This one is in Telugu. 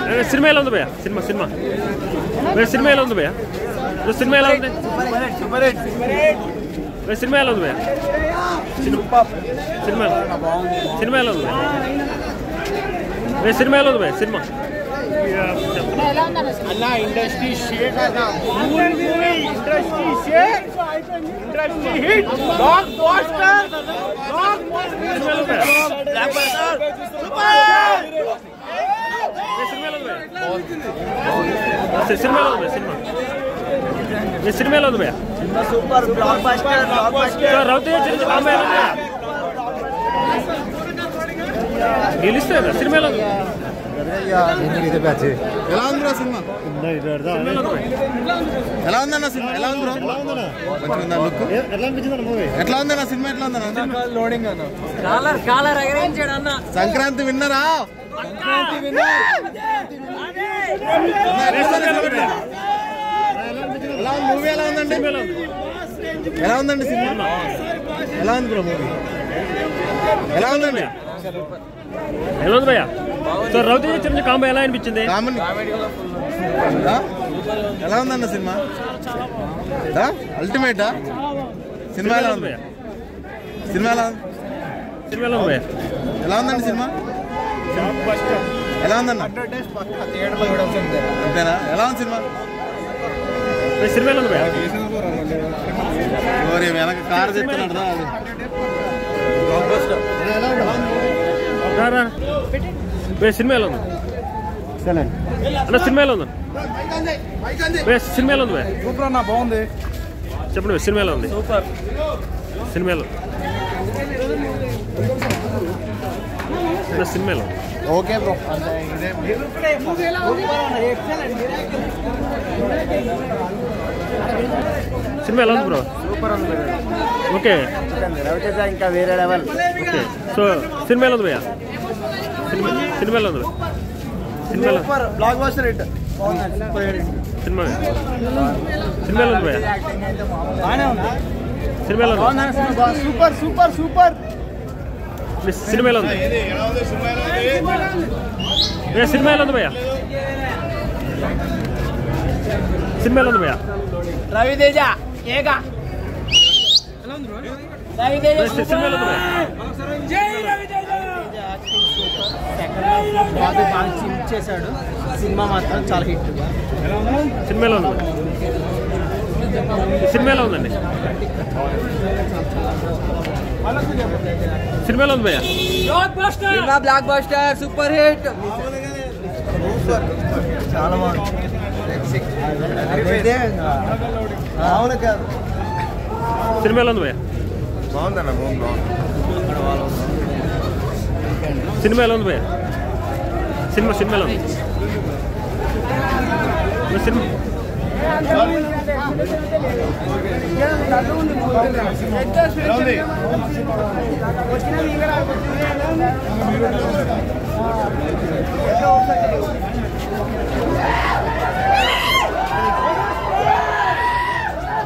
ఏ, సినిమా ఎలా ఉంది భయ్య సినిమా సినిమా ఏ, సినిమా ఎలా ఉంది భయ్య ఏ, సినిమా ఎలా ఉంది ఏ, సినిమా ఎలా ఉంది భయ్య సినిమా సినిమా సినిమా ఎలా ఉంది భయ్య? ఏ, సినిమా ఎలా ఉంది భయ్య సినిమా అన్న ఇండస్ట్రీ షేక్ అన్న movie movie industry shake industry hit blockbuster block cinema ఎలా ఉంది భయ్య? బ్లాక్ బస్టర్ ఏ, సినిమా ఎలా ఉంది భయ్య? ఏ, సినిమా ఎలా ఉంది భయ్య? సినిమా ఏ, సినిమా ఎలా ఉంది భయ్య super blockbuster blockbuster రౌతీ చిరంజీవి కాంబో ఎలా ఉంది భయ్య? గెలిస్తే కదా సినిమా ఎలా ఉంది ఎలా ఉందిరా సినిమా సినిమా ఎలా ఉంది భయ్య? ఎలా ఉందన్న సినిమా ఎలా ఉంది మంచిగా ఉందా లుక్ ఎట్లా ఉందన్న సినిమా ఎట్లా ఉందన్న లోడింగ్ అన్న కాలర్ కాలర్ ఎగరేయించాడు అన్న సంక్రాంతి విన్నరా ఎలా ఉంది మూవీ ఎలా ఉందండి సినిమా ఎలా ఉంది ఎలా ఉందండి సినిమా ఎలా ఉంది బ్రో మూవీ ఎలా ఉందండి ఎలా ఉంది భయ్య సో రౌతీ చిరంజీవి కాంబో ఎలా అనిపించింది కామెడీ ఆ? ఎలా ఉందన్న సినిమా అల్టిమేటా సినిమా ఎలా ఉంది భయ్య సినిమా ఎలా ఉంది సినిమా ఎలా ఉంది భయ్య ఎలా ఉందండి సినిమా ఎలా ఉందన్న థియేటర్లో చూడాల్సిందే అంతేనా ఎలా ఉంది సినిమా ఏ, సినిమా ఎలా ఉంది భయ్య ఎవరి వెనక కారు చెప్తున్నాడు రా అది రా, రా. ఏ, సినిమా ఎలా ఉంది అన్న సినిమా ఎలా ఉంది ఏ, సినిమా ఎలా ఉంది భయ్య సూపర్ అన్న బాగుంది చెప్పండి భయ్య, సినిమా ఎలా ఉంది సూపర్ సినిమా ఎలా ఉంది అన్న సినిమా ఎలా ఉంది ఓకే బ్రో సినిమా ఎలా ఉంది బ్రో సూపర్ ఉంది ఓకే రవితేజ ఇంకా వేరే లెవెల్ ఓకే సో సినిమా ఎలా ఉంది భయ్య సినిమా సినిమా ఎలా ఉంది సినిమా ఎలా super blockbuster hit cinema cinema ఎలా ఉంది భయ్య బాగానే ఉంది సినిమా ఎలా ఉంది సూపర్ సూపర్ సూపర్ మీ సినిమా ఎలా ఉంది ఏ సినిమా ఎలా ఉంది భయ్య సినిమా ఎలా ఉంది భయ్య రవితేజ ఏక రవితేజ ఏ సినిమా ఎలా ఉంది భయ్య జై రవితేజ బాబు బాగా చింప్ చేశాడు సినిమా మాత్రం చాలా హిట్ సినిమా ఎలా ఉంది సినిమా ఎలా ఉందండి సినిమా ఎలా ఉంది భయ్య blockbuster cinema blockbuster super hit చాలా బాగుంది అవును కాదు సినిమా ఎలా ఉంది భయ్య బాగుందన్న మూవీ బాగుంది సినిమా ఎలా ఉంది భయ్య సినిమా సినిమా ఎలా ఉంది ఏ సినిమా